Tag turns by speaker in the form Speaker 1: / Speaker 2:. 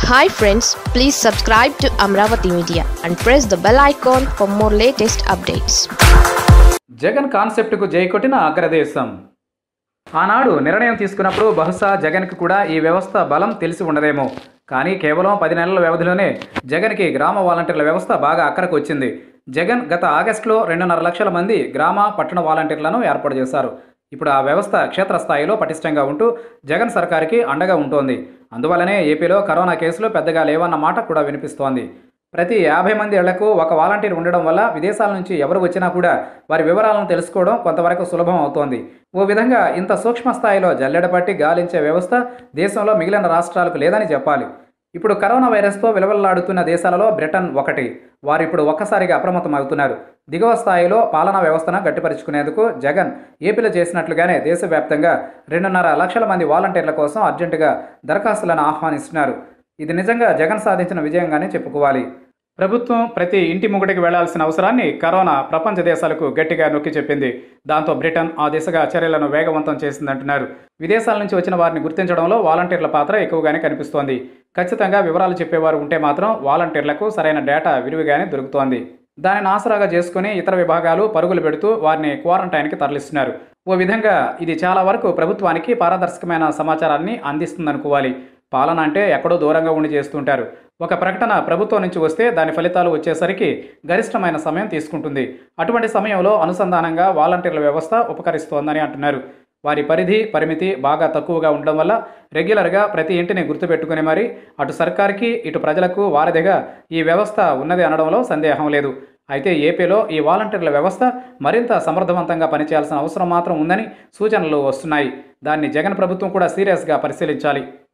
Speaker 1: hi friends please subscribe to Amaravati media and press the bell icon for more latest updates
Speaker 2: Jagan కాన్సెప్ట్కు జై కొట్టిన అగ్రదేశం ఆనాడు నిర్ణయం తీసుకున్నప్పుడు బహుశా జగన్కి కూడా ఈ వ్యవస్థ బలం తెలిసి ఉండదేమో కానీ కేవలం పది నెలల వ్యవధిలోనే జగన్కి గ్రామ వాలంటీర్ల వ్యవస్థ బాగా అక్కరకు వచ్చింది జగన్ గత ఆగస్టులో రెండున్నర లక్షల మంది గ్రామ పట్టణ వాలంటీర్లను ఏర్పాటు చేశారు ఇప్పుడు ఆ వ్యవస్థ క్షేత్రస్థాయిలో పటిష్టంగా ఉంటూ జగన్ సర్కార్కి అండగా ఉంటోంది అందువల్లనే ఏపీలో కరోనా కేసులు పెద్దగా లేవన్న మాట కూడా వినిపిస్తోంది ప్రతి యాభై మంది ఇళ్లకు ఒక వాలంటీర్ ఉండడం వల్ల విదేశాల నుంచి ఎవరు వచ్చినా కూడా వారి వివరాలను తెలుసుకోవడం కొంతవరకు సులభం అవుతోంది ఓ విధంగా ఇంత సూక్ష్మ స్థాయిలో జల్లెడపట్టి గాలించే వ్యవస్థ దేశంలో మిగిలిన రాష్ట్రాలకు లేదని చెప్పాలి ఇప్పుడు కరోనా వైరస్తో విలవల్లాడుతున్న దేశాలలో బ్రిటన్ ఒకటి వారు ఇప్పుడు ఒక్కసారిగా అప్రమత్తం అవుతున్నారు దిగువ స్థాయిలో పాలనా వ్యవస్థను గట్టిపరుచుకునేందుకు జగన్ ఏపీలో చేసినట్లుగానే దేశవ్యాప్తంగా రెండున్నర లక్షల మంది వాలంటీర్ల కోసం అర్జెంటుగా దరఖాస్తులను ఆహ్వానిస్తున్నారు ఇది నిజంగా జగన్ సాధించిన విజయంగానే చెప్పుకోవాలి ప్రభుత్వం ప్రతి ఇంటి ముగుడికి వెళ్లాల్సిన అవసరాన్ని కరోనా ప్రపంచ దేశాలకు గట్టిగా నొక్కి చెప్పింది దాంతో బ్రిటన్ ఆ దిశగా చర్యలను వేగవంతం చేసిందంటున్నారు విదేశాల నుంచి వచ్చిన వారిని గుర్తించడంలో వాలంటీర్ల పాత్ర ఎక్కువగానే కనిపిస్తోంది ఖచ్చితంగా వివరాలు చెప్పేవారు ఉంటే మాత్రం వాలంటీర్లకు సరైన డేటా విరివిగానే దొరుకుతోంది దానిని ఆసరాగా చేసుకుని ఇతర విభాగాలు పరుగులు పెడుతూ వారిని క్వారంటైన్కి తరలిస్తున్నారు ఓ విధంగా ఇది చాలా వరకు ప్రభుత్వానికి పారదర్శకమైన సమాచారాన్ని అందిస్తుందనుకోవాలి పాలన అంటే ఎక్కడో దూరంగా ఉండి చేస్తుంటారు ఒక ప్రకటన ప్రభుత్వం నుంచి వస్తే దాని ఫలితాలు వచ్చేసరికి గరిష్టమైన సమయం తీసుకుంటుంది అటువంటి సమయంలో అనుసంధానంగా వాలంటీర్ల వ్యవస్థ ఉపకరిస్తోందని అంటున్నారు వారి పరిధి పరిమితి బాగా తక్కువగా ఉండడం వల్ల రెగ్యులర్గా ప్రతి ఇంటిని గుర్తుపెట్టుకుని మరి అటు సర్కార్కి ఇటు ప్రజలకు వారధిగా ఈ వ్యవస్థ ఉన్నది అనడంలో సందేహం లేదు అయితే ఏపీలో ఈ వాలంటీర్ల వ్యవస్థ మరింత సమర్థవంతంగా పనిచేయాల్సిన అవసరం మాత్రం ఉందని సూచనలు వస్తున్నాయి దాన్ని జగన్ ప్రభుత్వం కూడా సీరియస్గా పరిశీలించాలి